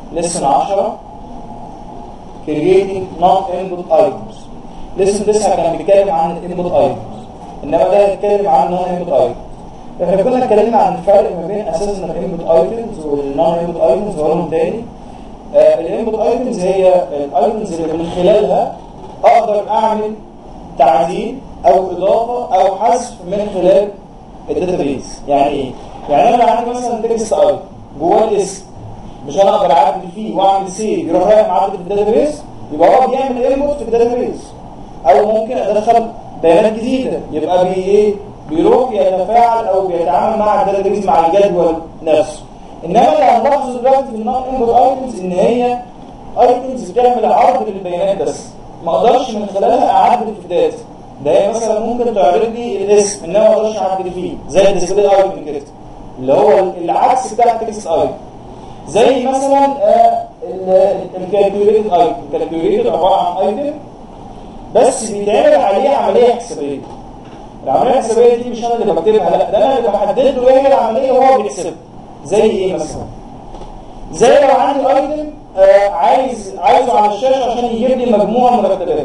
lesson 10 creating non input items lesson 9 كان بيتكلم عن الانبوت items انما ده هيتكلم عن non input items احنا كنا اتكلمنا عن الفرق ما بين اساسا الانبوت ايتمز والنون انبوت ايتمز وقولهم تاني الانبوت ايتمز هي الايتمز اللي من خلالها اقدر اعمل تعديل او اضافه او حذف من خلال الداتابيز يعني ايه؟ يعني انا عندي مثلا تكست ايتم جواه الاسم مش انا اقدر اعدل فيه واعمل سيف يروح رايح معدل في الداتابيز يبقى هو بيعمل انبوت في الداتابيز او ممكن ادخل بيانات جديده يبقى بي ايه؟ بيروح يتفاعل او بيتعامل مع الداتابيز مع الجدول نفسه انما اللي هنلاحظه دلوقتي في النون انبوت ايتمز ان هي ايتمز بتعمل عرض للبيانات بس ما اقدرش من خلالها اعدل في الداتا ده هي مثلا ممكن تعرض لي الاسم انما ما اقدرش اعدل فيه زي الديسبلاي ايتم كده اللي هو العكس بتاع التكست ايتم زي مثلا الكالكوليتد ايتم الكالكوليتد عباره عن ايتم بس بيتعمل عليه عمليه حسابيه العمليه الحسابيه دي مش انا اللي بكتبها لا ده انا اللي بحدد له ايه هي العمليه وهو بيحسبها زي ايه مثلا زي لو عندي ايتم آه عايز عايزه على الشاشه عشان يجيب لي مجموعه مرتبات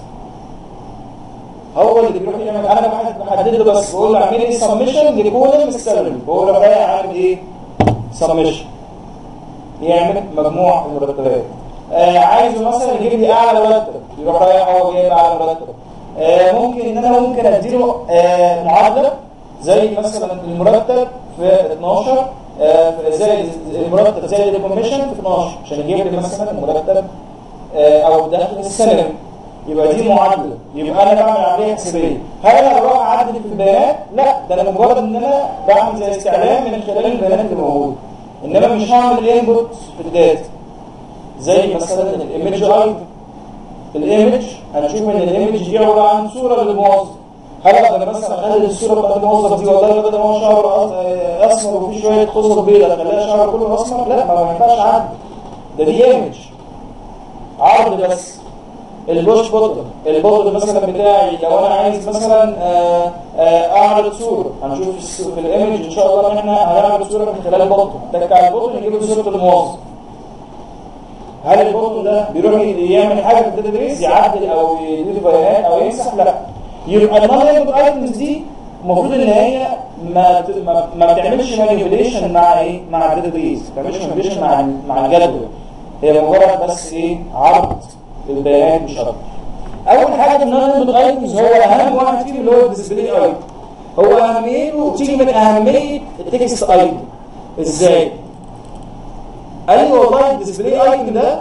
هو اللي بيروح يعمل انا بحدد له بس بقول له اعمل لي سمشن لكولم السالري بقول له رايح اعمل ايه سمشن يعمل مجموع المرتبات آه عايزه مثلا يجيب لي اعلى مرتب يروح رايح هو جايب اعلى مرتب آه ممكن ان انا ممكن اديله آه معادله زي مثلا المرتب في 12 آه زائد المرتب زائد الكوميشن في 12 عشان يجيب لي مثلا المرتب آه او دخل السنوي يبقى دي معادله يبقى انا بعمل عمليه حسابيه هل انا بروح اعدل في البيانات؟ لا ده انا مجرد ان انا بعمل زي استعلام من خلال البيانات اللي موجوده انما مش هعمل انبوت في الداتا زي مثلا الايمج ايتم الايمج هنشوف ان الايمج دي عباره عن صوره للموظف هل اقدر مثلا اخلي الصوره بتاعت الموظف دي والله بدل ما هو شعره اسمر وفي شويه خصل بيضاء اخليها شعره كله اسمر لا ما ينفعش اعدل ده دي ايمج عرض بس البوش بوتن البوتن مثلا بتاعي لو انا عايز مثلا آآ آآ اعرض صوره هنشوف في الايمج ان شاء الله ان احنا هنعرض صوره من خلال البوتن تكع البوتن يجيب لي صوره الموظف هل البوتن ده بيروح يعمل حاجه في الداتابيز يعدل او يضيف بيانات او يمسح لا يبقى النون انبوت ايتمز دي المفروض ان هي ما ما, ما بتعملش مانيبيوليشن مع ايه مع الداتابيز ما بتعملش مانيبيوليشن مع مع الجدول هي مجرد بس ايه عرض للبيانات مش اكتر اول حاجه في النون انبوت ايتمز هو اهم واحد فيهم اللي هو الديسبلاي ايتم هو اهميته تيجي من اهميه التكست ايتم ازاي قال لي والله الديسبلاي ايتم ده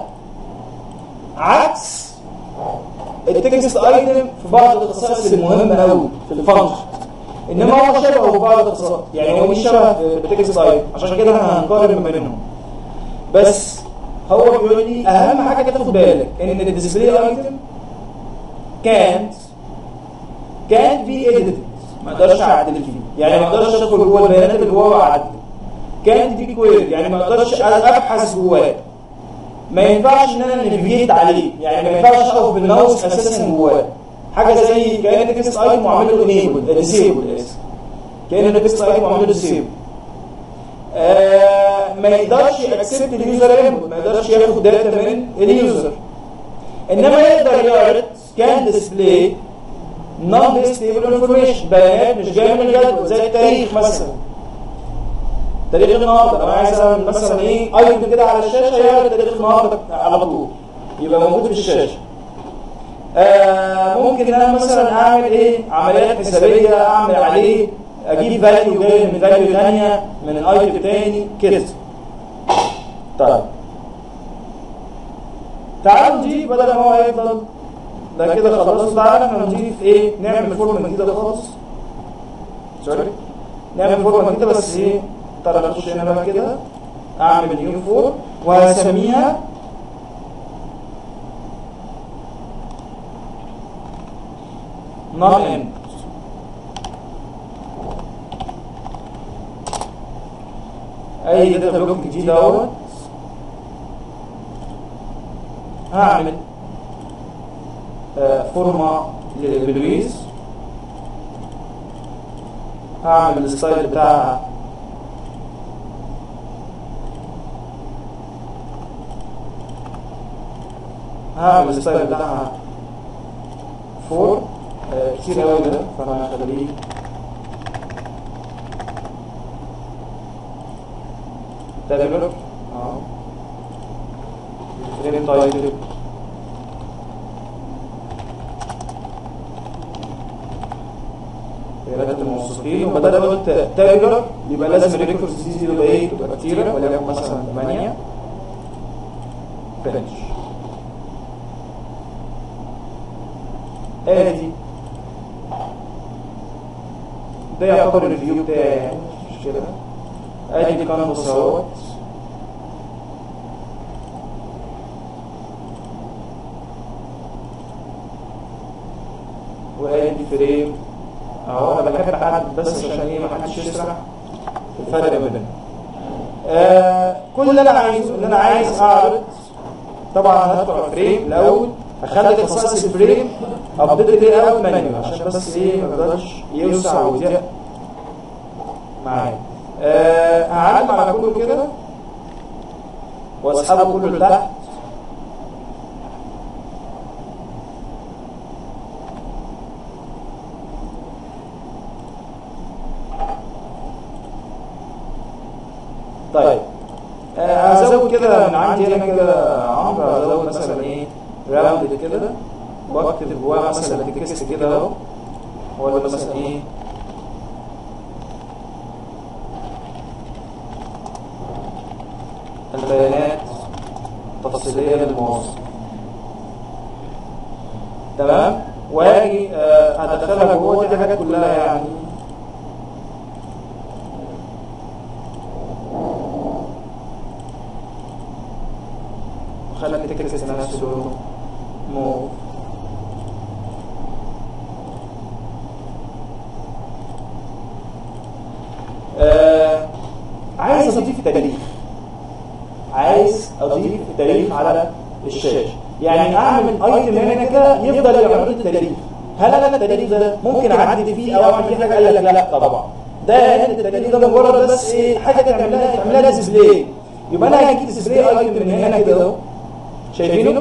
عكس التكست ايتم في بعض الخصائص المهمه قوي في الفانكشن انما هو شبهه في بعض الخصائص يعني هو مش شبه التكست ايتم عشان كده احنا هنقارن ما بينهم بس هو بيقول لي اهم حاجه تاخد بالك ان الديسبلاي ايتم كانت كان في اديتد ما اقدرش اعدل فيه يعني ما اقدرش ادخل جوه البيانات اللي جوه واعدل كانت في كوير يعني ما اقدرش ابحث جواه ما ينفعش ان انا نفيجيت عليه يعني ما ينفعش اقف بالماوس اساسا جواه حاجه زي كان تكست ايتم وعامل له انيبل ديسيبل اسف كان تكست ايتم وعامل له ديسيبل آه ما يقدرش يأكسبت اليوزر انبوت ما يقدرش ياخد داتا من اليوزر انما يقدر يعرض كان ديسبلاي نون ستيبل انفورميشن بيانات مش جايه من الجدول زي التاريخ مثلا تاريخ النهارده انا عايز اعمل مثلا ايه ايتم كده على الشاشه يعرض تاريخ النهارده على طول يبقى موجود في الشاشه آه ممكن انا مثلا اعمل ايه عمليات حسابيه اعمل عليه اجيب فاليو جاي من فاليو ثانيه من ايتم تاني كده طيب تعالوا نضيف بدل ما هو هيفضل ده كده خلاص تعالى احنا نضيف ايه نعمل فورمه جديده خالص سوري نعمل فورمه جديده بس ايه ترى نخش هنا بقى كده اعمل نيو فور وهسميها نون اند اي داتا بلوك جديد اهوت هعمل آه فورمه للويز هعمل الستايل بتاعها هعمل الستايل بتاعها فور آه، كتير قوي ده فانا هخليه تابلر اه فريم تايتل بيانات الموظفين وبدل ما قلت تابلر يبقى لازم الريكوردز دي تبقى ايه تبقى كتيره وليكن مثلا 8 فينش ادي ده يعتبر الفيو بتاعي يعني مش كده ادي الكانفاس اهوت وادي فريم اهو انا بحب احدد بس عشان ايه ما حدش يسرح الفرق بينهم آه كل اللي انا عايزه ان انا عايز اعرض طبعا هدخل فريم الاول هخلي خصائص الفريم ابديت لي اوت مانيوال عشان بس ايه ما يقدرش يوسع ويضيق معايا آه هعلم على كله كده واسحبه كله لتحت طيب آه، هزود كده من عندي هنا كده عمرو هزود مثلا ايه راوند كده واكتب جواه مثلا تكست كده اهو ولا مثلا ايه البيانات التفصيلية للموظف تمام واجي آه، هدخلها جوه دي حاجات كلها يعني خلي التكست نفسه لونه موف آه عايز اضيف تاريخ عايز اضيف التاريخ على الشاشه يعني اعمل ايتم هنا كده يفضل يعرض التاريخ هل انا التاريخ ده ممكن اعدي فيه او اعمل فيه حاجه قال لك لا لا طبعا ده هنا التاريخ ده مجرد بس ايه حاجه تعملها تعملها ديسبلاي يبقى انا هجيب ديسبلاي ايتم من هنا كده اهو شايفينه؟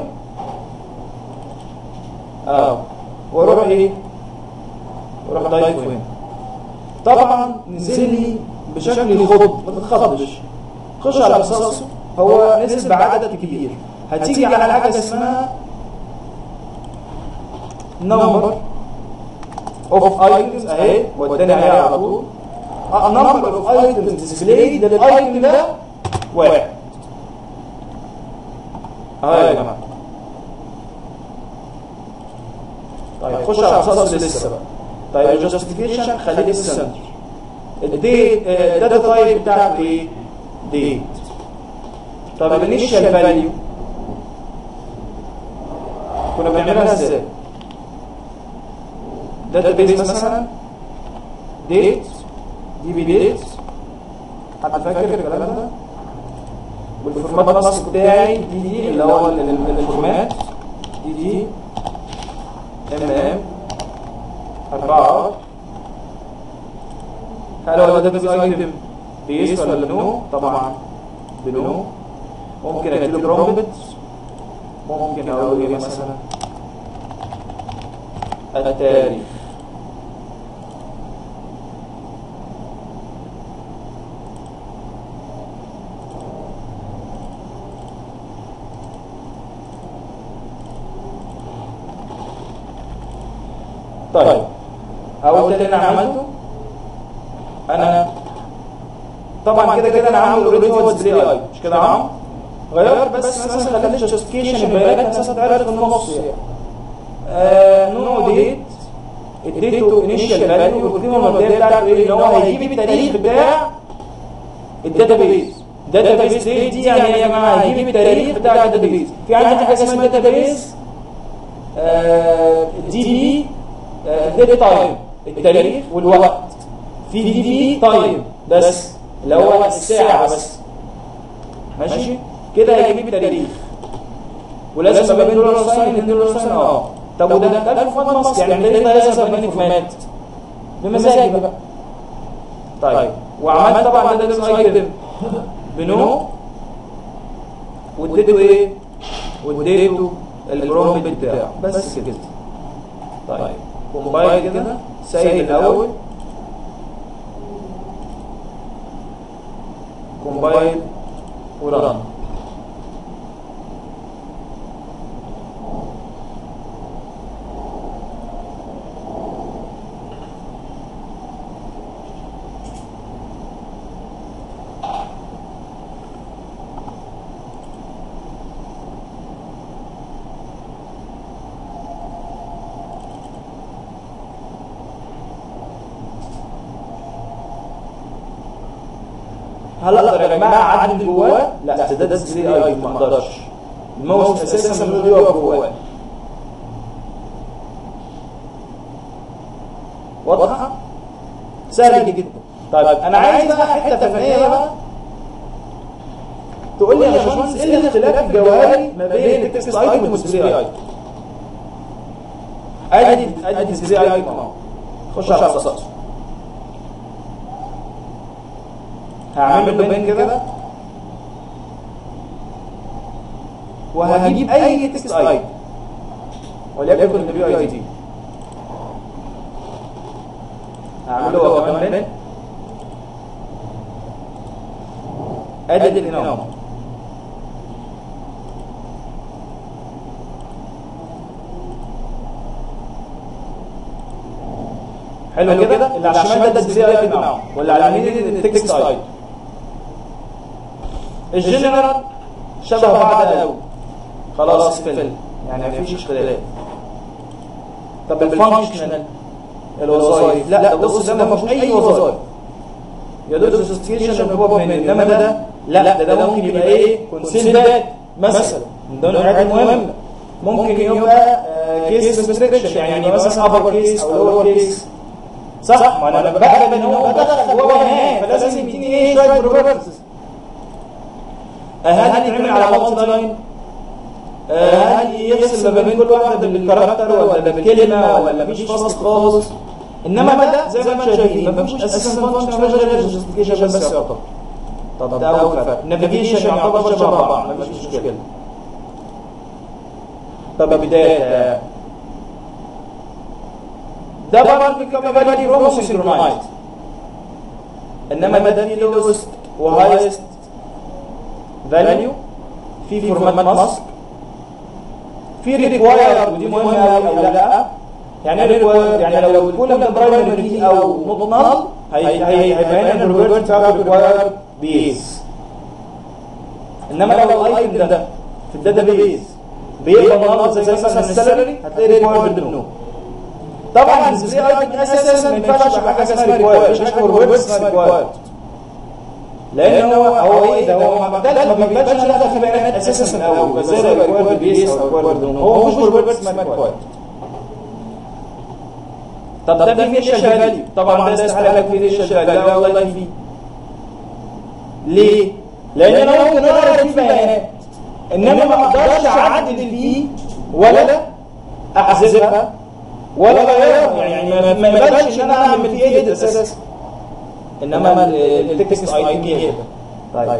اه واروح ايه؟ واروح ضايفه هنا طبعا نزل لي بشكل يخض ما تتخضش خش على رصاصه هو نزل بعدد كبير هتيجي على حاجه اسمها نمبر اوف ايتمز اهي وداني عليها على طول نمبر اوف ايتمز ديسبلاي للايتم ده واحد اه يا جماعه طيب خش على رصاص لسه بقى طيب الجاستيفيكيشن خليه لسه سنتر الديت الداتا تايب بتاعته ايه؟ ديت طب الانيشال فاليو كنا بنعملها ازاي؟ داتا بيز مثلا ديت دي بي ديت حد فاكر الكلام ده؟ والفورمات النص بتاعي دي دي اللي هو ال- ال- الفورمات دي دي ام ام أربعة هل هو ده بيز ايتم بيس ولا بنو؟ طبعا بنو ممكن اديله برومبت ممكن اقول ايه مثلا التاريخ طيب اول تاني انا عملته انا طبعا كده كده انا عامل اوريدي هو ديسبلاي اي مش كده يا عم غيرت بس مثلا خليت جاستيفيكيشن البيانات اساسا تعرف في النص يعني آه نوع ديت اديته انيشال فاليو والقيمه المبدئيه بتاعته ايه؟ ان هو هيجيب التاريخ بتاع الداتا بيز داتا بيز دي, دي يعني يا جماعه هيجيب التاريخ بتاع الداتا بيز في عندي حاجه اسمها داتا بيز دي بي ديت تايم التاريخ والوقت في دي بي تايم بس اللي هو الساعه بس ماشي كده هيجيب التاريخ ولازم ما بين دولار ساين اثنين دولار ساين اه طب وده ده ده فورمات مصر يعني التاريخ ده يظهر بين فورمات بمزاجي بقى طيب وعملت طبعا ده ده ايتم بنو واديته ايه؟ واديته البرومبت بتاعه بس كده طيب كومبايل كده سيد الاول كومبايل وران هل اقدر يا جماعه اعدل جواه؟ لا ده ده 3 اي ما اقدرش الماوس اساسا مش بيقف جواه واضحه؟ سهل جدا طيب انا عايز بقى حته فنيه بقى تقول لي يا باشمهندس ايه الاختلاف الجوهري ما بين التكست ايتم والسبري ايتم؟ ادي ادي السبري ايتم اهو خش على الرصاص هعمل له بين كده وهجيب اي تكست ايتم وليكن البي اي تي هعمله هو كمان بين ادي الانام حلو كده اللي على الشمال ده السبري ايتم اهو واللي على اليمين التكست ايتم الجنرال شبه بعض قوي خلاص فل يعني مفيش اختلاف طب الفانكشنال الوظائف لا ده بص ده ما فيهوش اي وظائف يا دوب جستيفيكيشن هو من انما ده لا ده ده ممكن يبقى ايه كونسيلبات مثلا من ضمن الحاجات المهمه ممكن يبقى كيس ريستريكشن يعني يبقى مثلا ابر كيس او لور كيس صح ما انا بقبل ان هو بدخل جوه هناك فلازم يديني ايه شويه بروبرتيز هل يتعمل على مالتي لاين؟ هل يفصل ما بين كل واحده بالكاركتر ولا بالكلمه ولا مفيش فصل خالص؟ انما ده زي ما انتم شايفين ما فيش اساسا فانكشن غير جستيفيكيشن بس يعتبر طب ده اول فرق النافيجيشن يعتبر شبه بعض مفيش مشكله طب بدايه ده برضه كابابيلتي رومو سينكرونايز انما ده في لوست وهايست فاليو في فورمات ماسك في ريكواير ودي مهمه قوي او لا يعني ريكواير يعني لو الكولم برايمري كي او نوت نال هيبقى هنا البروبرتي بتاع ريكواير بيز انما لو الايتم ده في الداتا بيز بيبقى نال زي مثلا السالري هتلاقي ريكواير بالنو طبعا الزي ايتم اساسا ما ينفعش يبقى حاجه اسمها ريكواير مش حاجه بروبرتي اسمها ريكواير لان هو هو ايه ده هو ده ما بيبانش لا في بيانات اساسا من الاول بس زي يبقى ريكوايرد بي اس او ريكوايرد هو مش ريكوايرد بس ما ريكوايرد طب ده في انيشال فاليو طبعا ده استحاله لك في انيشال فاليو لا والله في ليه؟ لان انا ممكن اقرا فيه بيانات انما ما اقدرش اعدل فيه ولا احذفها ولا اغيرها يعني ما يبانش ان انا اعمل فيه ايديت اساسا انما التكست اي بي كده طيب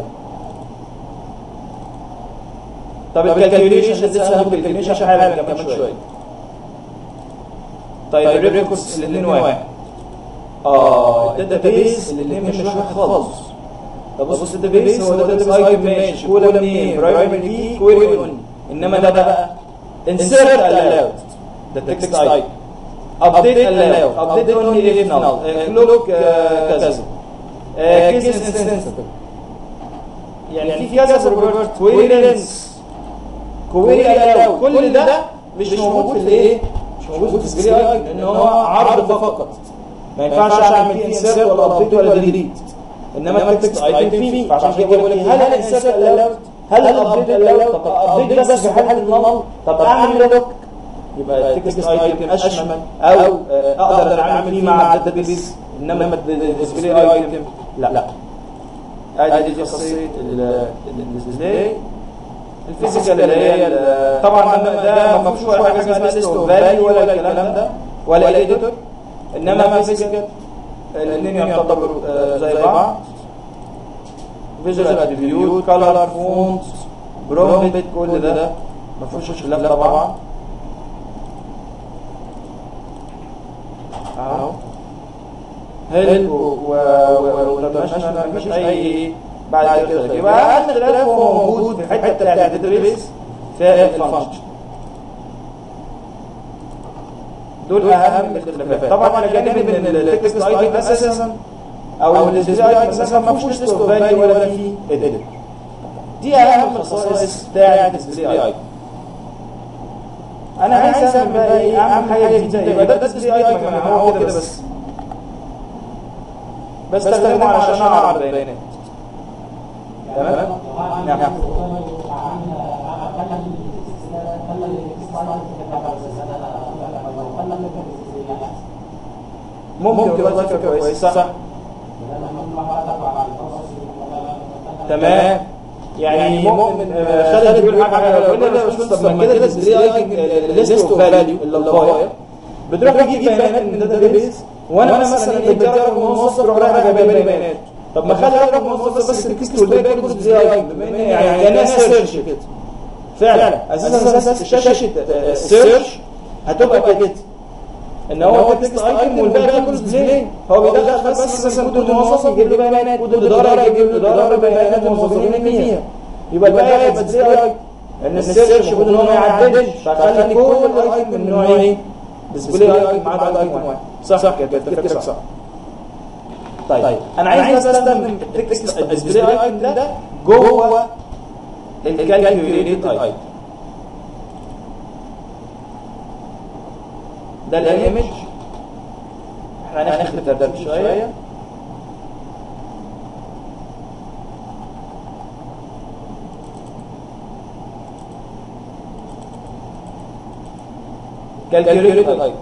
طب الكالكوليشن ده اسمه الكالكوليشن حاجه كمان شويه طيب الريكورس الاثنين واحد اه الداتا بيس الاثنين مش واحد خالص طب بص الداتا بيس هو داتا بيس ايتم ماشي كولا منين برايمري كي كويري اون انما ده بقى انسيرت الاود ده التكست ايتم update allowed update only if null clock كذا كيس انستنس يعني في كذا بروبرت كويرنس كويري الاو كل ده مش موجود في الايه مش موجود في السكري اي لان هو عرض فقط ما ينفعش اعمل فيه انسيرت ولا ابديت ولا ديليت انما التكست ايتم فيه فعشان كده بقول لك هل الانسيرت الاود هل الابديت الاود طب ابديت بس في حاله النل طب اعمل لوك يبقى التكست ايتم اشمل او اقدر اعمل فيه مع الداتابيس انما الديسبلاي ايتم لا لا ادي دي خاصيه الديسبلاي الفيزيكال اللي هي طبعا ده ما فيش حاجه اسمها ليست اوف فاليو ولا الكلام ده ولا الايديتور انما فيزيكال الاثنين يعتبروا زي بعض فيجوال اتريبيوت كلر فونت برومبت كل ده ما فيهوش خلاف طبعا اهو هيلب وانترناشونال مفيش اي بعد كده يبقى اهم خلاف هو موجود في الحته بتاعت الداتابيس في الفانكشن دول اهم الاختلافات طبعا الى جانب ان التكست ايتم اساسا او الديسبلاي ايتم اساسا ما فيهوش ليست اوف فاليو ولا فيه اديتور دي اهم الخصائص بتاعت الديسبلاي ايتم انا عايز اعمل بقى ايه اعمل حاجه جديده يبقى ده الديسبلاي ايتم انا هو كده بس بستخدمه علشان اعرض بيانات تمام نعم ممكن والله فكره كويسه صح تمام يعني مؤمن آه، خالد بيقول حاجه بيقول لي يا باشمهندس طب ما كده الليست اوف فاليو اللي بتروح تجيب بيانات من الداتا بيز وانا مثلا بدي رقم موظف بروح رايح جايب لي بيانات طب ما خلي رقم موظف بس التكست والباقي كله زي ايتم بما ان يعني كانها سيرش كده فعلا اساسا شاشه السيرش هتبقى كده ان هو تكست ايتم والباقي كله ديسبلاي هو بيدخل بس مثلا كود الموظف يجيب لي بيانات كود الاداره يجيب لي الاداره بيانات الموظفين اللي فيها يبقى الباقي هيبقى ديسبلاي ايتم ان السيرش المفروض ان هو ما يعدلش فخلي كل الايتم من نوع ايه ديسبلاي ايتم ما عدا ايتم واحد صح كده تفكيرك صح طيب انا عايز استخدم التكست الديسبلاي ايتم ده جوه الكالكوليتد ايتم ده الايمج احنا هناخد الترتيب شويه كالكوليتد ايتم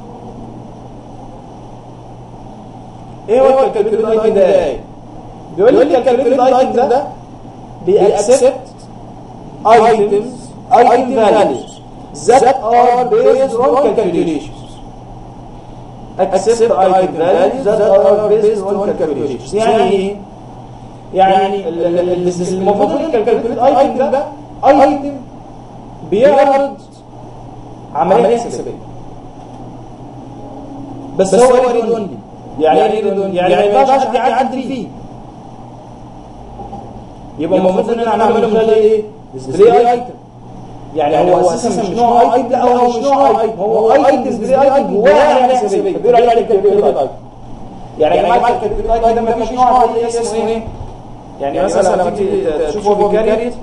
ايه هو الكالكوليتد ايتم ده ايه بيقول لي الكالكوليتد ايتم ده بيأكسبت items item values that are based on calculations accept item values that are based on calculations يعني ايه يعني ال- ال- ال- المفروض الكالكوليتد ايتم ده ايتم بيعرض عمليه حسابيه بس هو ريد اونلي يعني ايه ريد اونلي يعني ما ينفعش حد يعدل فيه يبقى المفروض ان انا اعمله من خلال ايه ديسبلاي ايتم يعني هو اساسا مش نوع ايتم لا هو مش نوع ايتم هو ايتم ديسبلاي ايتم جواه عمليه حسابيه بيقولوا عليه كالكوليتد ايتم يعني يا جماعه الكالكوليتد ايتم ده مفيش نوع ايه اسمه ايه يعني مثلا لما تيجي تشوف هو بيكريت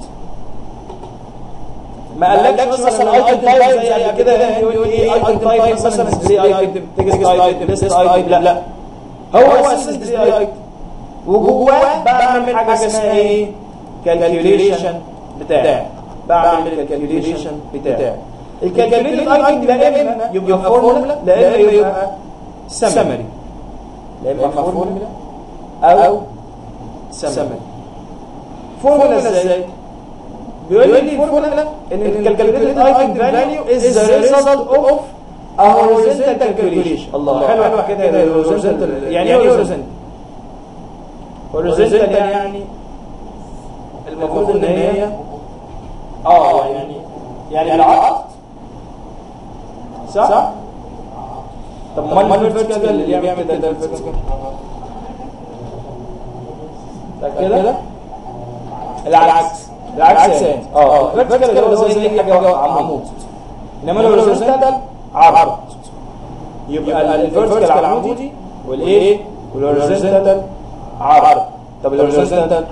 ما قالكش مثلا ايتم تايب زي قبل كده يقول ايه ايتم تايب مثلا ديسبلاي ايتم تكست ايتم ليست ايتم لا لا هو اساسا ديسبلاي ايتم وجواه بعمل حاجه اسمها ايه كالكوليشن بتاعي بعمل الكالكوليشن بتاعي الكالكوليتد ايتم لا اما يبقى فورمولا لا اما يبقى سمري لا اما فورمولا او سمري فورمولا ازاي بيقول لي الفورمولا ان الكالكوليتد ايتم فاليو از ذا ريزلت اوف a horizontal calculation الله حلوه كده horizontal يعني ايه horizontal horizontal يعني المفروض ان هي اه يعني يعني العقد صح؟ صح؟ طب ما الفيرتيكال اللي بيعمل كده ده الفيرتيكال كده العكس العكس يعني اه الفيرتيكال اللي هو زي حاجه عمود انما الهوريزونتال عرض يبقى الفيرتيكال عمودي والايه والهوريزونتال عرض طب الهوريزونتال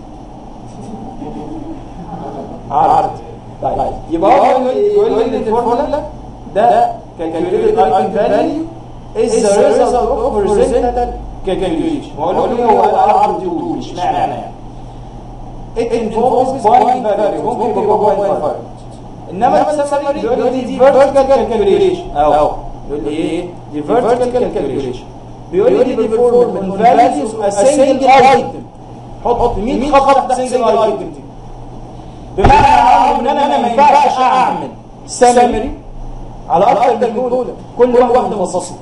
عرض طيب يبقى هو يقول لي ان الفورمولا ده calculated item value is the result of horizontal calculation وقالوا لي هو العرض دي وطول مش معنى يعني it involves point variable ممكن يبقى point variable انما السمري بيقول لي دي vertical calculation اهو يقول لي ايه دي vertical calculation بيقول لي دي performed on values of a single item حط 100 خط تحت single item دي بمعنى ان انا ما ينفعش اعمل سمري على اكتر من كولا كل واحده منفصله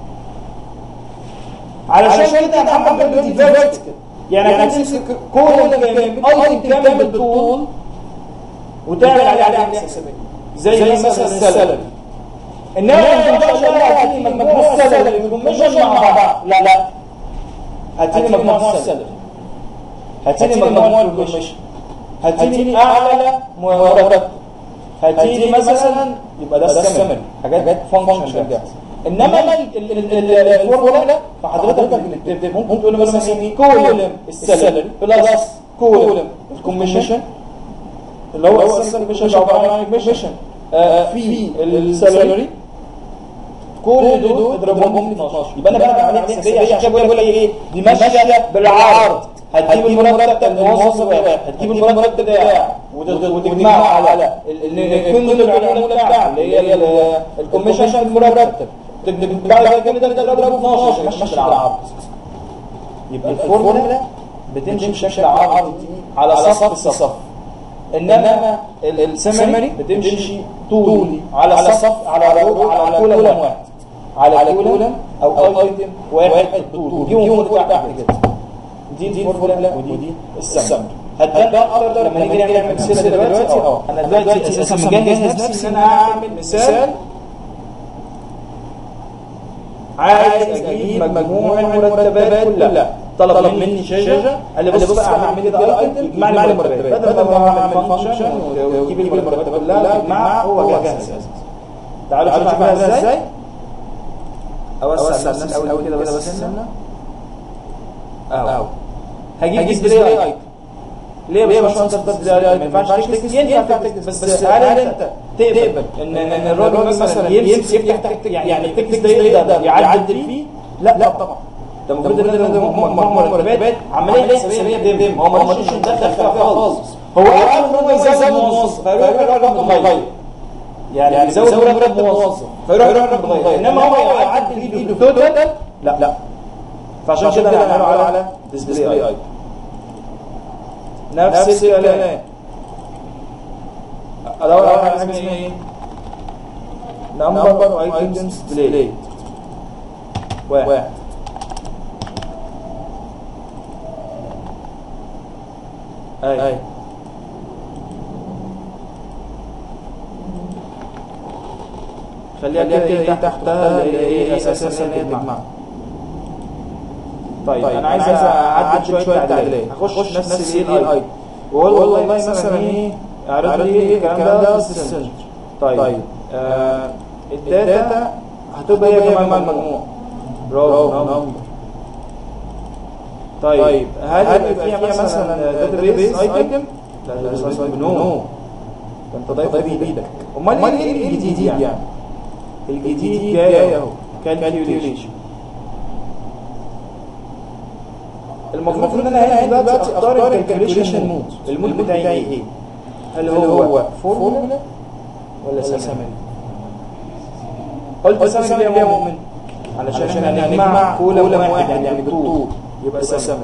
علشان كده يا محمد دي فيرتيكال يعني هتمسك كولا كامل ايتم كامل بالطول وتعمل عليه عليه حسابيه زي مثلا السلبي انما انت ان شاء الله هتيجي مجموع السلبي والكوميشن مع بعض لا لا هتيجي مجموع السلبي هتيجي مجموع الكوميشن هتيجي اعلى مرتب هتيجي مثلا يبقى ده السمري حاجات فانكشن جاهزه انما الفورمولا فحضرتك ممكن تقول مثلا ايه كولم السالري بلس كولم الكوميشن اللي هو اساسا الكوميشن عباره عن كوميشن في السالري كل دول اضربهم في 12 يبقى انا بعمل عمليه حسابيه عشان كده بقول لك ايه دي ماشيه بالعرض هتجيب المرتب الموظف واحد هتجيب المرتب بتاعه وتجمعه على القيمه العموله بتاعه اللي هي الكوميشن في المرتب بعد كده ده تضربه في 12 ماشي بالعرض يبقى الفورمولا بتمشي بشكل عرضي على صف الصف انما السمري بتمشي طولي على صف على على كولم واحد على كولم او ايتم واحد طول وجيهم فوق تحت كده دي دي الفورمولا ودي دي السمري هتبان اكتر لما نيجي نعمل امثله دلوقتي اه انا دلوقتي اساسا مجهز نفسي ان انا اعمل مثال عايز اجيب مجموع المرتبات كلها طلب مني شاشه قال لي بص بقى هعمل كده ايتم يجمع لي المرتبات بدل ما اعمل فانكشن ويجيب لي المرتبات كلها يجمعها هو جاهز تعالوا شوفوا اعملها ازاي اوسع الناس الاول كده بس سنه اهو هجيب ديسبلاي ايتم ليه يا باشمهندس انت ديسبلاي ما ينفعش تكتب ينفع تكتب بس هل انت تقبل ان ان الراجل مثلا يمسك يفتح يعني التكست ده يقدر يعدل فيه لا لا طبعا ده المفروض ان ده مجموع مرتبات عمليه حسابيه بدم هو ما رضيش يتدخل فيها خالص هو قال ان هو يزود موظف فيروح الرقم متغير يعني يزود مرتب موظف فيروح الرقم متغير انما هو يعدل بايده توتال لا لا فعشان كده هنعمله على ديسبلاي ايتم نفس الكلام ادور على حاجه اسمها ايه نمبر ايتمز ديسبلاي واحد اي اي خليها كده تحتها ايه اساسا ان هي تجمع طيب انا عايز اعدل شويه تعديلات هخش نفس الايه الاي واقول والله مثلا ايه اعرض لي ايه الكلام ده السنتر طيب آه الداتا هتبقى هي جمع المجموع رو نمبر طيب هل يبقى فيها مثلا داتا بيس ايتم لا لا بيس ايتم نو انت ضايف بايدك امال ايه الجديد يعني الجديد جاي اهو كالكيوليشن المفروض ان انا هنا دلوقتي اختار الكالكيوليشن مود المود بتاعي ايه هل هو فورمولا ولا سمري قلت سمري يا مؤمن علشان احنا هنجمع كولم واحد يعني بالطول يبقى سمري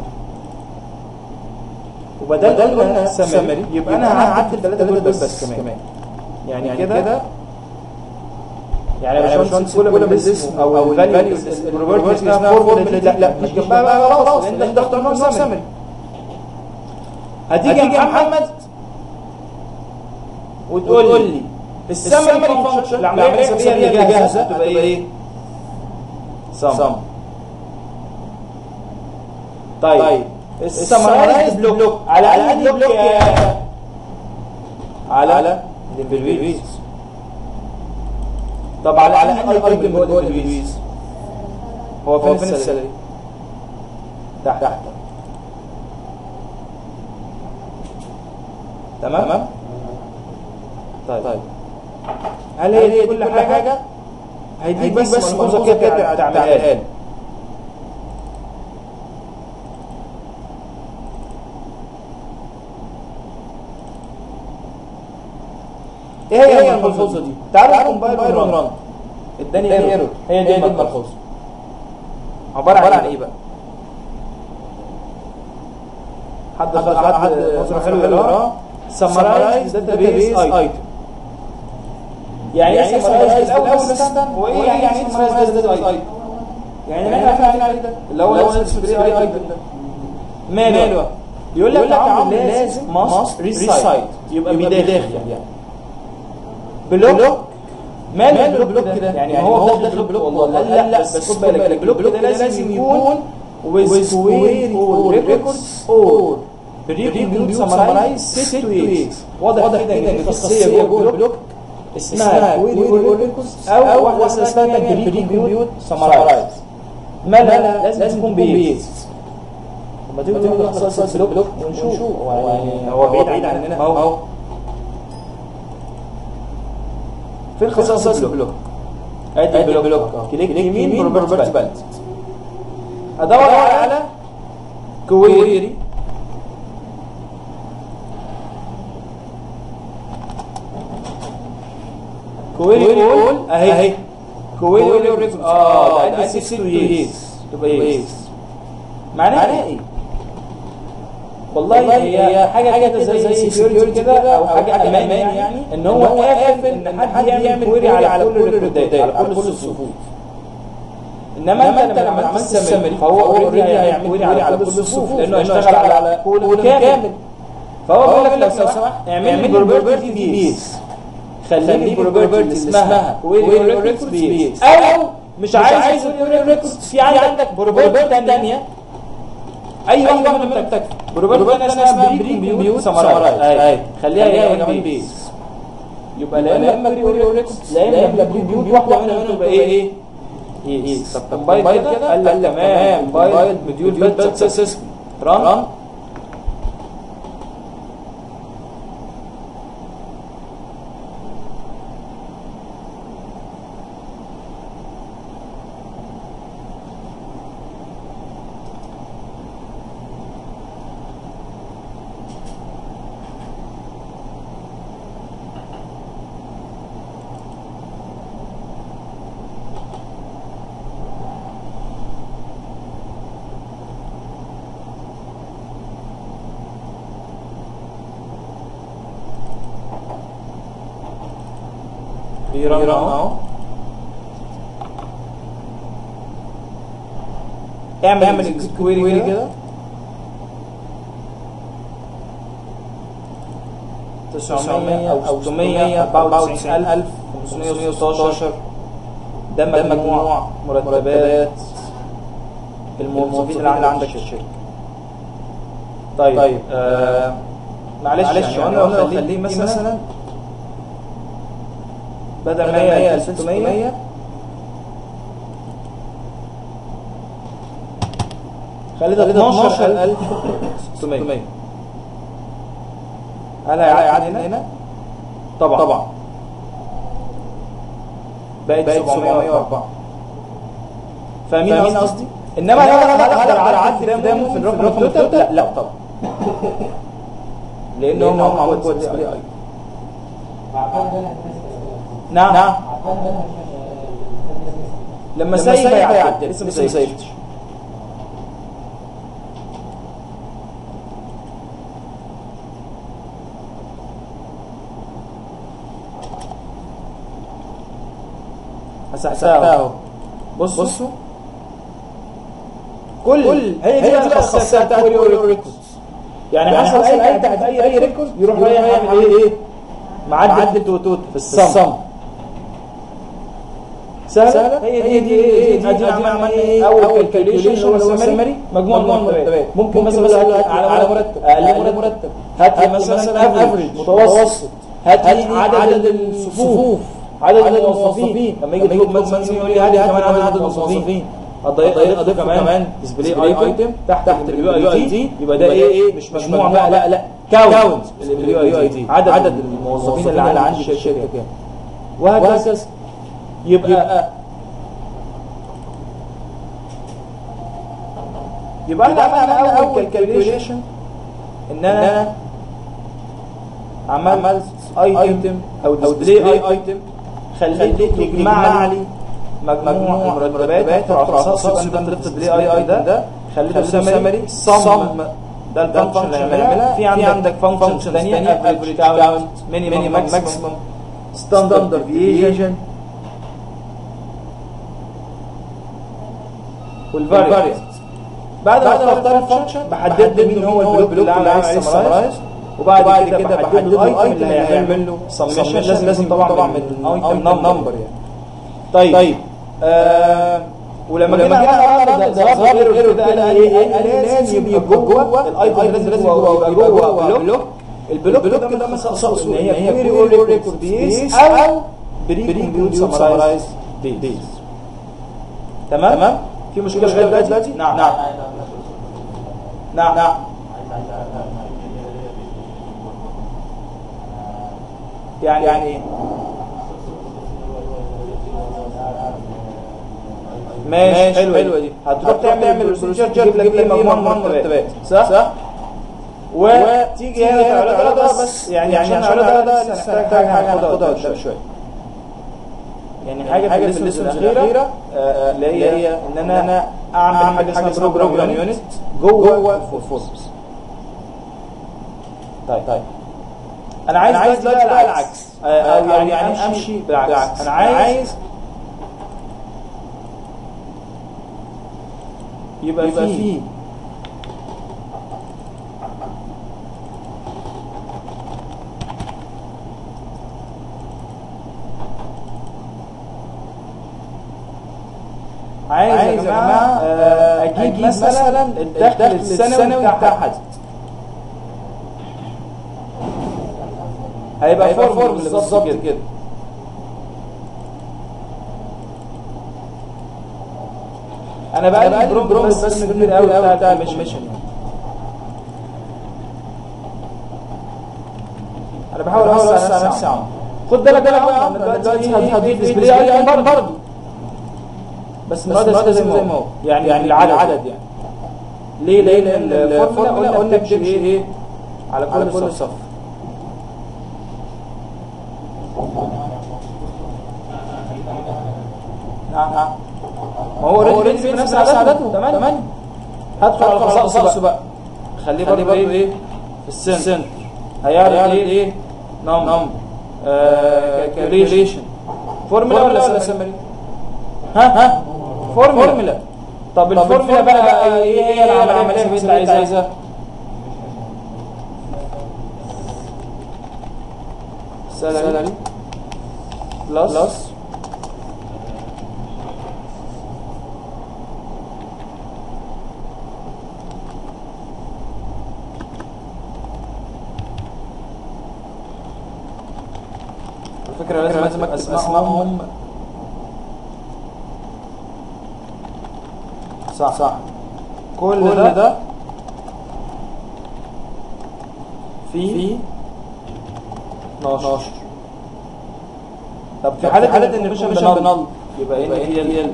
وبدل قلنا سمري يبقى انا هعدل ثلاثه دول بس كمان يعني كده يعني يا باشمهندس كل ما الاسم او الفاليو البروبرتي اسمها فورمولا لا لا مش جنبها بقى خلاص لان انت اخترنا سمري هتيجي يا محمد وتقول لي السمري فانكشن العمليه الحسابيه اللي جاهزه تبقى ايه؟ سم طيب السمرايز بلوك على انهي بلوك يا على الفيز طب على على انهي ايتم هو الفيز هو فين السالري تحت تحت تمام طيب طيب هل هي كل حاجه هيديك بس ملحوظه كده تعملها لي ايه هي الملحوظه دي تعالوا كومبايل وران اداني ايرور هي دي الملحوظه عباره عن ايه بقى حد حد مصر حلو يقراه سمرايز داتابيس ايتم يعني ايه سمرايز الاول استنى هو ايه يعني ايه سمرايز داتابيس ايتم يعني اللي احنا عارفين عليه ده اللي هو اس 3 ايتم ده ماله يقول لك عامل لازم ماست ريسايت يبقى بيداخل يعني بلوك مال البلوك ده يعني هو داخل بلوك والله قال لا بس خد بالك البلوك ده لازم يكون with square all records or pre-compute summarize set to eight واضح كده ان في خاصيه جوه البلوك اسمها query all records او واحده اسمها pre-compute summarize مالها لازم يكون بيز لما تيجي تقول خصائص البلوك ونشوف هو يعني هو بعيد عننا ما هو فين خصائص البلوك ادي البلوك كليك يمين بروبرتي بالت ادور على كويري كويري اول اهي كويري اول اه ده ادي 6 ييز تبقى ييز معناها ايه والله هي حاجه حاجه زي زي سكيورتي كده او حاجه امان يعني ان هو قافل ان حد يعمل كويري على كل الريكوردات على كل الصفوف انما انت لما عملت سمري فهو اوريدي هيعمل كويري على كل الصفوف لانه هيشتغل على كود كامل فهو بيقول لك لو سمحت اعمل لي بروبرتي بيز خلي لي بروبرتي اللي اسمها كويري ريكوردز بيز او مش عايز كويري ريكوردز في عندك بروبرتي ثانيه اي واحده من انت بروبرتي اسمها بري كومبيوت سمرايز اهي خليها هي كمان بيز يبقى لا اما بري ريكوردز لا اما بري كومبيوت واحده منهم تبقى ايه ايه ايه طب كومبايل كده قال لك تمام كومبايل مديول بيت سيستم ران بيرن اهو اعمل اعمل كويري كده 900 او 694516 ده مجموع مرتبات الموظفين اللي عندك في الشركه طيب, طيب. آه معلش يعني انا لو خليه مثلا بدل ما هي 1600 خليها 12600 هل هيعدي هنا؟ هنا؟ طبعا طبعا بقت 704 فاهمين قصدي؟ انما هل هل اقدر اعدي قدامه في الرقم التوتال؟ لا طبعا لان هم معمول جوه الديسبلاي اي نعم نعم لما سايب هيعدي لسه ما سايبتش هسحسها اهو بصوا بصوا كل كل هي دي الخاصيه بتاعت الريكورد يعني حصل اي تحت اي ريكورد يروح رايح يعمل ايه ايه معدل توتوت في الصم سهلة هي دي دي ايه دي دي عملنا ايه اول كالكوليشن اللي هو السمري مجموع المرتبات ممكن مثلا على مرتب اقل مرتب هات لي مثلا افريج متوسط هات لي عدد الصفوف عدد الموظفين لما يجي يطلب مثلا يقول لي هات لي كمان عدد الموظفين اضيف كمان ديسبلاي ايتم تحت تحت اليو اي دي يبقى ده ايه مش مجموع بقى لا لا كاونت اليو اي دي عدد عدد الموظفين اللي عندي في الشركه كام وهكذا يبقى يبقى احنا عملنا اول كالكوليشن ان انا عملت ايتم او ديسبلاي ايتم خليته يجمع لي مجموع المرتبات تحت خصائص الديسبلاي اي ده خليته سمري صم ده الفانكشن اللي هنعملها في عندك فانكشن ثانيه افريج كاونت مينيمم ماكسيمم ستاندرد ديفيجن والفاريانت بعد ما اختار الفانكشن بحدد له مين هو البلوك اللي عامل عليه سمرايز وبعد كده بحدد له الايتم اللي هيعمل له سمشن لازم لازم طبعا طبعا من الايتم نمبر يعني طيب طيب آه ولما جينا عملنا ده ظهر الايرور ده قال ايه قال لازم يبقى جوه الايتم لازم لازم يبقى جوه بلوك البلوك ده مخصص ان هي كويري اور ريكورد بيس او بري كومبيوت سمرايز بيس تمام تمام في مشكله لغايه دلوقتي نعم نعم نعم نعم يعني يعني ايه ماشي حلوه حلوه دي هتروح تعمل بروسيجر تجيب لك ايه مجموعه مرتبات صح صح وتيجي هنا تعرضها ده بس يعني عشان نعرضها ده لسه نحتاج حاجه هناخدها قدام شويه يعني حاجه حاجه في الليسنز الاخيره اللي هي ان انا اعمل حاجه اسمها بروجرام يونت جوه الفورسز طيب طيب انا عايز عايز دلوقتي بقى العكس او يعني يعني امشي بالعكس انا عايز يبقى فيه عايز يا جماعه اجيب مثلا الدخل السنوي بتاع حد هيبقى فورم بالظبط كده انا بقى لي بروم بروم بس بس كبير قوي قوي بتاع الميشن انا بحاول اوسع نفسي عم خد بالك بالك بقى انا دلوقتي هضيف ديسبلاي ايكون برضه بس المواد زي ما هو يعني يعني العدد عدد يعني ليه لان الفورمولا قلنا قلنا بتمشي ايه على كل, كل صف نعم نعم ما هو اوريدي في نفس عدده 8 هدخل على الخصائص بقى خليه برضه ايه في السنتر هيعرض ايه نم كالكوليشن فورمولا ولا سمري ها ها فورمولا طب الفورمولا بقى, بقى ايه هي العمليه اللي انت عايزها سالري بلس الفكرة لازم لازم اسمائهم صح صح كل, كل ده, ده في في 12 طب في حالة حالة ان مش مش بنال يبقى ايه هي ال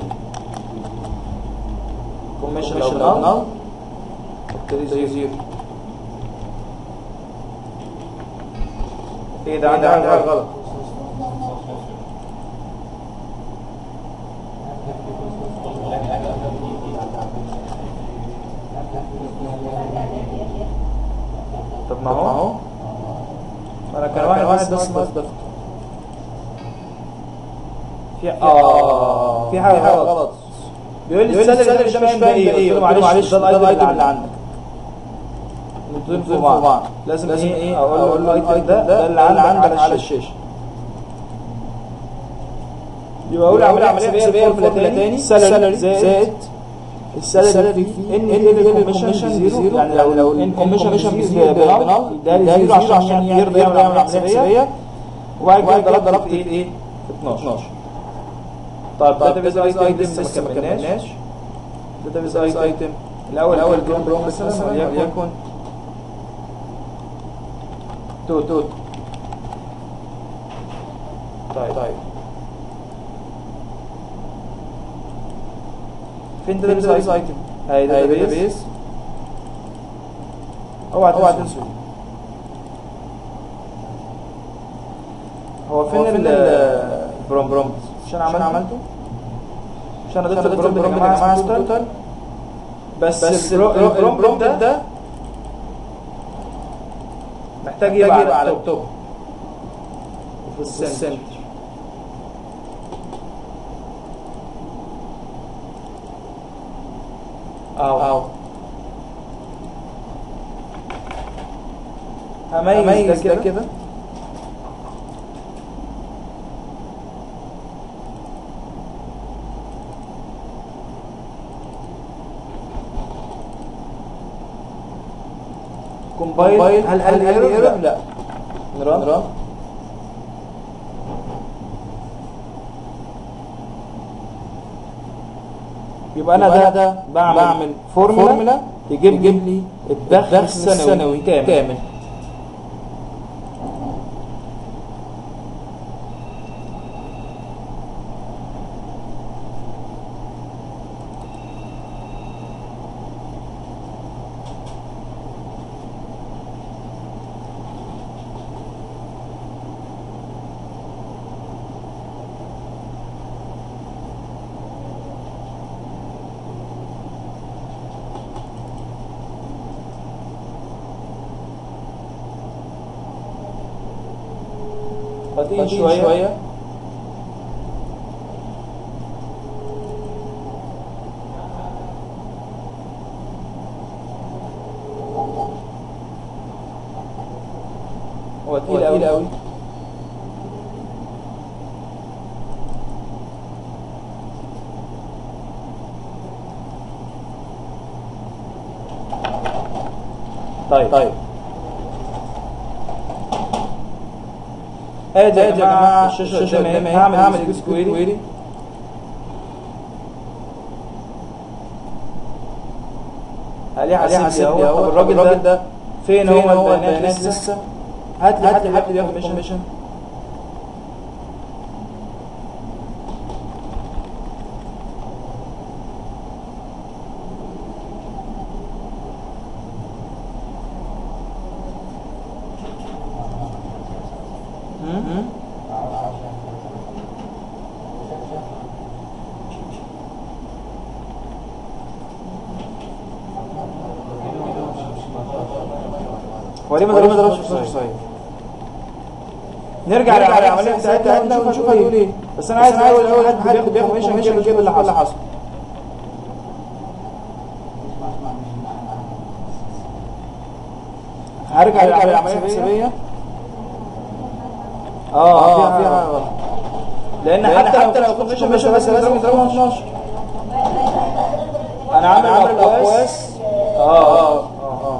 كوميشن لو بنال ابتدي زي زيرو ايه ده عندي حاجة غلط طب ما هو انا كان واحد واحد بس بس بس في اه في حاجه غلط, غلط. بيقول لي السالري ده مش فاهم ده ايه قلت له معلش ده الايتم اللي عندك نضيف في بعض لازم لازم ايه اقول له الايتم ده ده اللي عندك على الشاشه يبقى اقول عمليه حسابيه فورمولا تاني سالري زائد السالري فيه ان ال كوميشن زيرو يعني لو لو ان كوميشن بنال ده زيرو عشان يرضى يعمل عمليه حسابيه وبعد كده ضربت ايه ايه في 12 طيب داتا بيز ايتم لسه ما كملناش داتا بيز ايتم الاول اول بروم بروم مثلا وليكن توت توت طيب طيب فين داتا بيز ايتم هاي داتا بيز اوعى اوعى تنسوا هو فين البروم بروم مش انا عملته مش انا ضفت البروم بروم يا جماعه توتال بس البروم بروم ده محتاج يبقى على التوب وفي السنتر اهو اميز ده كده كومبايل هل هل هل ايرور لا نران يبقى انا ده, ده بعمل, بعمل فورمولا, فورمولا يجيب, يجيب لي الدخل السنوي كامل, كامل. فاضيين شوية, شوية هو تقيل قوي قوي طيب طيب ادي يا جماعه الشاشه قدامي هعمل هعمل اكس كويري عليه حاسب لي اهو طب الراجل ده فين هو البيانات لسه هات لي حد حد بياخد ميشن هو ليه ما ضربش 16 صحيح نرجع للعمليه بتاعتنا ونشوف هيقول ايه بس انا عايز اول اول حد بياخد بياخد ميشن ميشن كده اللي حصل هرجع للعمليه الحسابيه اه فيها فيها لان حتى حتى لو كنت ميشن ميشن بس لازم نضربها 12 انا عامل اقواس اه اه اه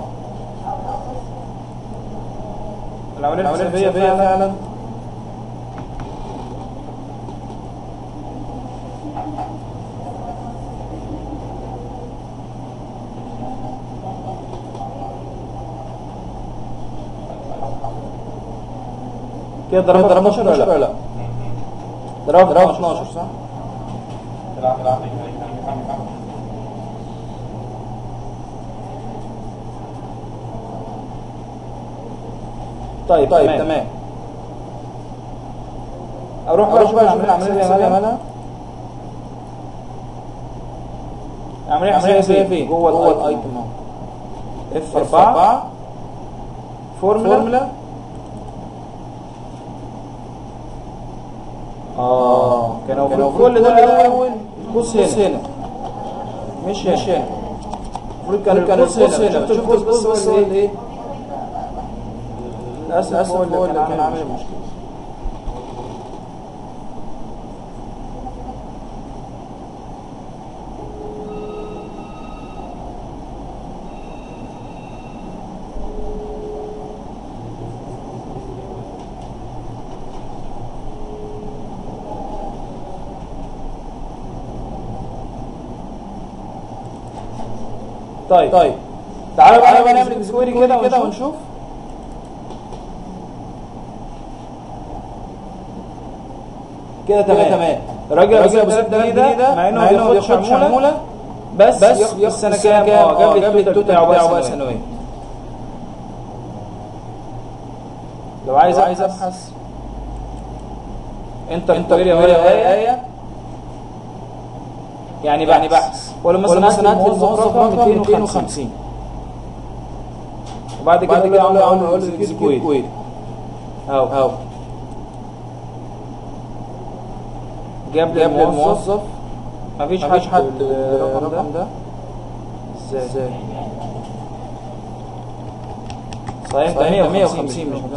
العمليه الحسابيه فعلا كده ضربت 12 ولا لا؟ ضربت 12 صح؟ طيب طيب تمام, تمام. اروح بقى اشوف العمليه العمليه اللي عملها العمليه الحسابيه فين؟ جوه جوه الايتم اهو اف 4 فورمولا فورمولا اه كانوا كانوا كل ده الاول بص هنا مش هنا مش هنا المفروض كان البص هنا شفت البص بس بس هو اللي ايه للاسف هو اللي كان عامل المشكله طيب طيب تعالوا بقى بقى نعمل سكويري كده كده ونشوف كده تمام تمام الراجل ابو 6000 جنيه ده مع انه ما بياخدش عموله بس بس ياخد السنه كام اه جاب لي التوتال بتاعه بقى سنويا لو عايز عايز ابحث انت انت ايه يعني يعني بحث ولا مثلا مثلا هات الموظف رقم 250 وبعد كده كده اقول له اقول له اكزيكيوت اهو اهو جاب لي الموظف مفيش حد حد الرقم ده ازاي صحيح صحيح، 150 150 مش مش 150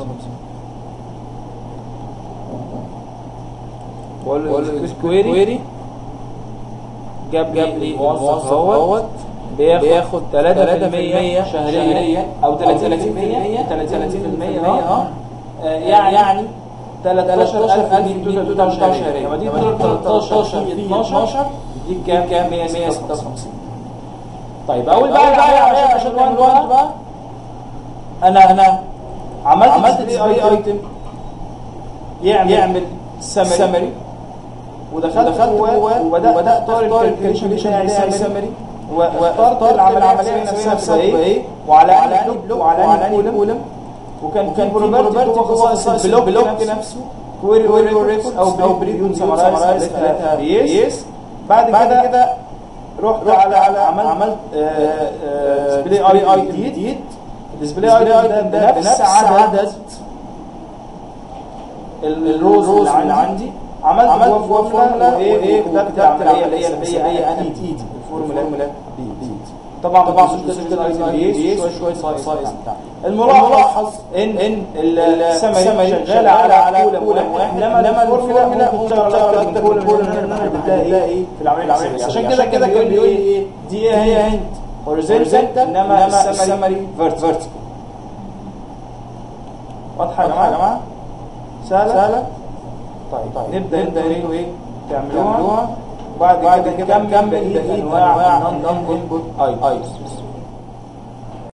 بقول له بقول له الكويري كويري جاب جاب لي الموظف الموظف دوت دوت بياخد بياخد 3% 3% شهريا شهريا او 30% 30% 30% اه آه، يعني يعني 13000 بتاع شهريا لما تيجي تضرب 13 في 12 يديك كام؟ كام 156 طيب اول بقى العمليه عشان نعمل الوقت بقى انا انا عملت عملت ديسبلاي ايتم يعمل يعمل سمري ودخلت جواه وبدات وبدات اختار الكالكوليشن بتاعي يساوي سمري واخترت العمليه نفسها تبقى ايه وعلى اني بلوك وعلى اني كولم وكان في بروبرتي جوه خصائص البلوك نفسه كويري ريكورد او بريكون سمرايز يس بعد كده رحت على على عملت ديسبلاي اي جديد الديسبلاي اي ده بنفس عدد الروز اللي عندي عملت عملت فورمولا وايه وكتبت العمليه اللي هي اللي هي اني تي الفورمولا دي طبعا طبعا مش تسجيل اي بي شويه شويه سايز سايز الملاحظ ان ان السمري شغاله على كولم واحد انما الفورمولا ممكن تشتغل اكتر من كولم لان ايه في العمليه عشان كده كده كان بيقول لي ايه دي هي هند هوريزونتال انما السمري فيرتيكال واضحه يا جماعه سهله سهله طيب, طيب. نبدا نبدا ايه ايه تعملوها وبعد كده نكمل بقيه انواع النون انبوت ايتمز